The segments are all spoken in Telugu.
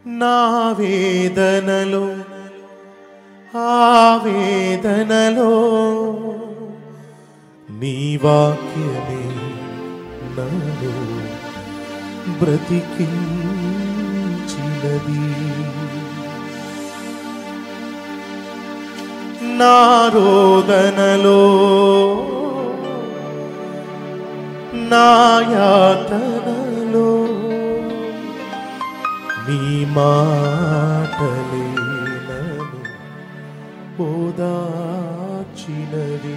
నా వేదనలో ఆవేదనలో నీ వాక్యమే నన్ను బ్రతికించినది నా రోదనలో నా యాతనలో నీ మాటలే నన్ను ఓదార్చినవి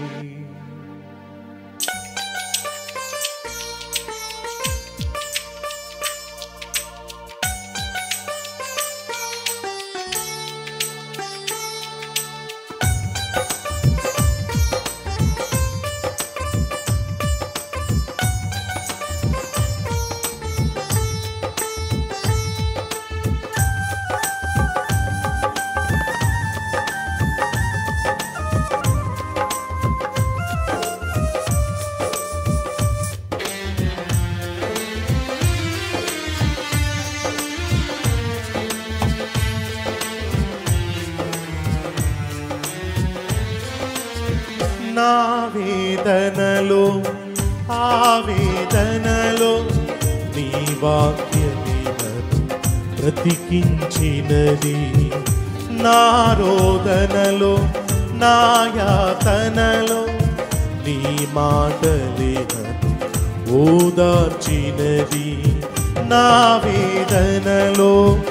నా వేదనలో ఆవేదనలో నీ వాక్యమే నన్ను బ్రతికించినది నా రోదనలో నా యాతనలో నీ మాటలే నన్ను ఓదార్చినది నా వేదనలో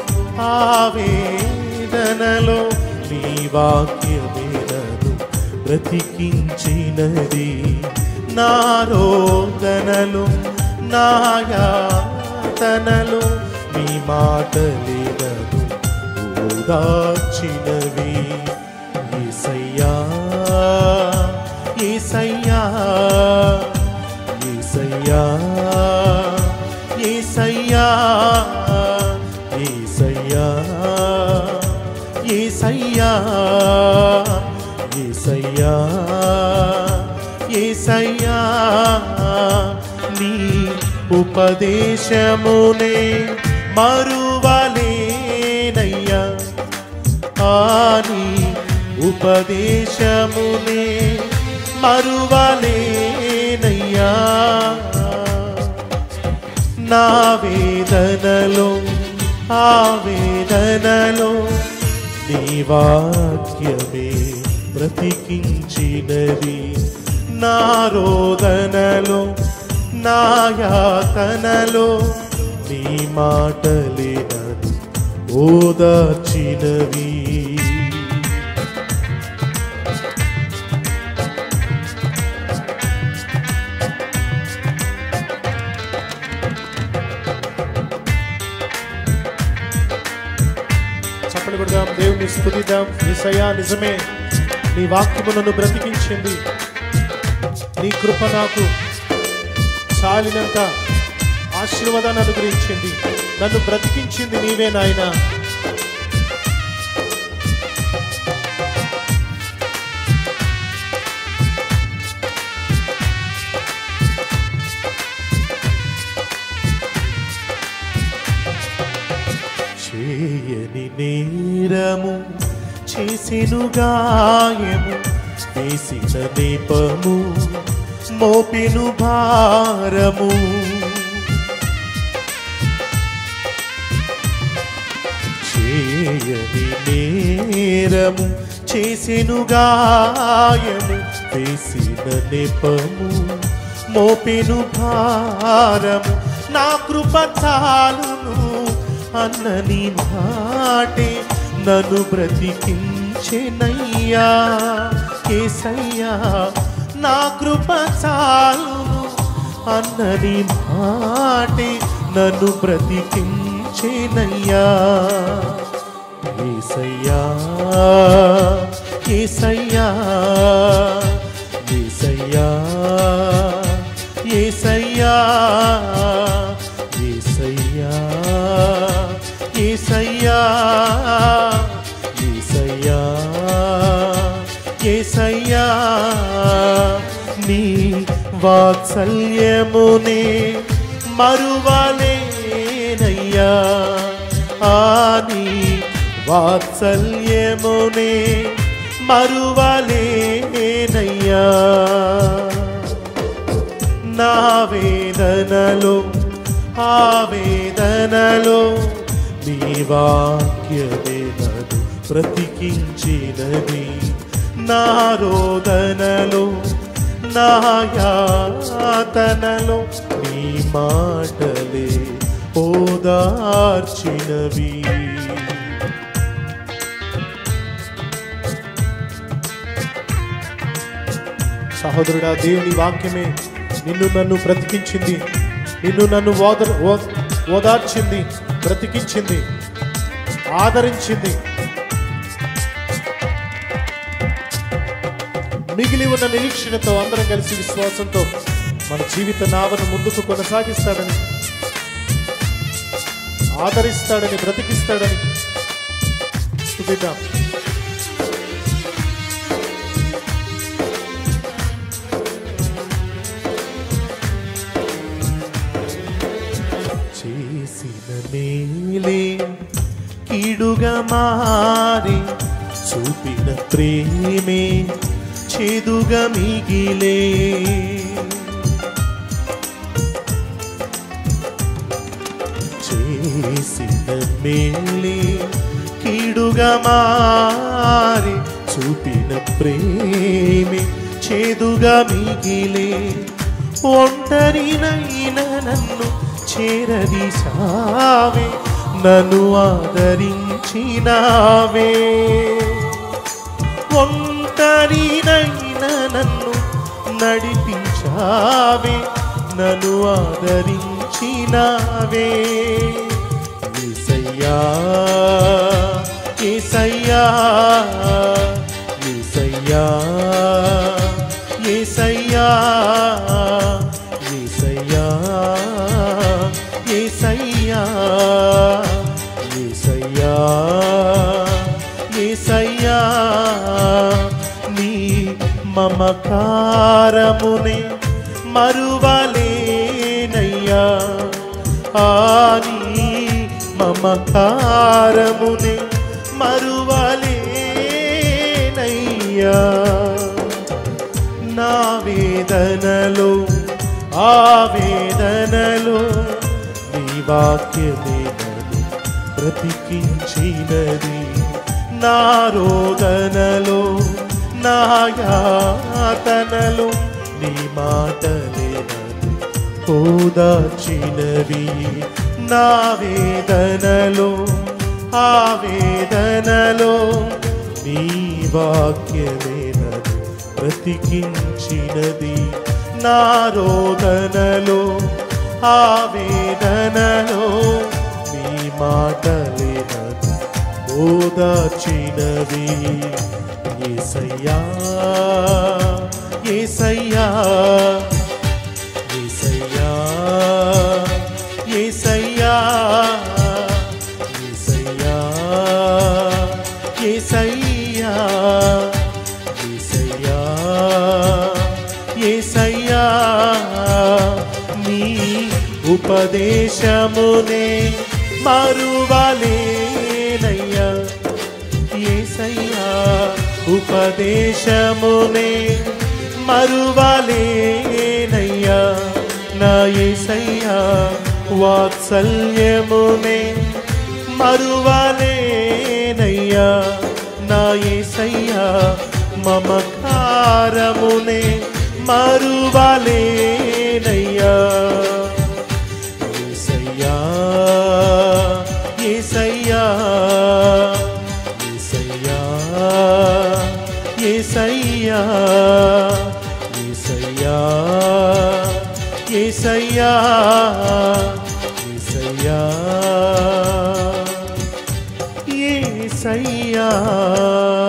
ఆవేదనలో నీ వాక్యమే నన్ను బ్రతికించినది నా రోదనలు నా యాతనలు నీ మాటలేనను ఓదార్చినవి ఏసయ్యా ఏసయ్యా ఏసయ్యా ఏసయ్యా ఏసయ్యా ఏసయ్యా ఏసయ్యా ఏసయ్యా నీ ఉపదేశమునే మరువలేనయ్యా ఆని ఉపదేశమునే మరువలేనయ్యా నా వేదనలో ఆవేదనలో నీ వాక్యమే బ్రతికించినది నా రోదనలో నా యాతనలో నీ మాటలే నన్ను ఓదార్చినవి చప్పటి కొడదాం దేవుని స్థుతిద్దాం నిసయా నిజమే నీ వాక్యము నన్ను బ్రతికించింది నీ కృప నాకు చాలినంత ఆశీర్వాదాన్ని అనుగ్రహించింది నన్ను బ్రతికించింది నీవే నాయనా చేయని నేరము చేసెను గాయము వేసిన నేపము మోపెను భారము చేయని నేరము చేసెను గాయము వేసిన నెపము మోపెను భారము నా కృప చాలును అన్నని మాటే నన్ను బ్రతికించెనయ్యా కేసయ్యా నా కృప చాలును అన్నని మాటే నన్ను బ్రతికించెనయ్యా ఏసయ్యా ఏసయ్యా ఏసయ్యా ఏసయ్యా ఏసయ్యా ఏసయ్యా ఏసయ్యా ఏసయ్యా నీ వాత్సల్యమునే మరువలేనయ్యా ఆని వాత్సల్యమునే మరువలేనయ్యా నా వేదనలో ఆవేదనలో నీ వాక్యమే నన్ను బ్రతికించినది నా రోదనలో నా యాతనలో నీ మాటలే ఓదార్చినవి సహోదరుడా దేవుని వాక్యమే నిన్ను నన్ను బ్రతికించింది నిన్ను నన్ను ఓద ఓ- ఓదార్చింది బ్రతికించింది ఆదరించింది మిగిలి ఉన్న నిరీక్షణతో అందరం కలిసి విశ్వాసంతో మన జీవిత నావను ముందుకు కొనసాగిస్తాడని ఆదరిస్తాడని బ్రతికిస్తాడని స్తుతిద్దాం చేసిన మేలే కీడుగా మారి చూపిన ప్రేమే చేదుగా మిగిలే చేసిన మేలే కీడుగా మారి చూపిన ప్రేమే చేదుగా మిగిలే ఒంటరినైన నన్ను చేరదీసావే నన్ను ఆదరించినావే ఒంటరినైన నన్ను నడిపించావే నన్ను ఆదరించినావే ఏసయ్యా ఏసయ్యా ఏసయ్యా ఏసయ్యా ఏసయ్యా ఏసయ్యా ఏసయ్యా ఏసయ్యా నీ మమకారమునే మరువలేనయ్యా ఆని మమకారమునే మరువలేనయ్యా నా వేదనలో ఆవేదనలో నీ వాక్యమే నన్ను బ్రతికించినది నా రోదనలో నా యాతనలో నీ మాటలే నన్ను ఓదార్చినవి నా వేదనలో ఆవేదనలో నీ వాక్యమే నన్ను బ్రతికించినది నా రోదనలో ఆవేదనలో నీ మాటలే నన్ను ఓదార్చినవి ఏసయ్యా ఏసయ్యా ఏసయ్యా ఏసయ్యా ఏసయ్యా ఏసయ్యా ఏసయ్యా ఏసయ్యా నీ ఉపదేశమునే మరువలేనయ్యా ఏసయ్యా ఉపదేశమునే మరువలేనయ్యా నా ఏసయ్యా వాత్సల్యమునే మరువలేనయ్యా నా ఏసయ్యా మమకారమునే మరువలేనయ్యా ఏసయ్యా ఏసయ్యా ఏసయ్యా ఏసయ్యా ఏసయ్యా ఏసయ్యా ఏసయ్యా ఏసయ్యా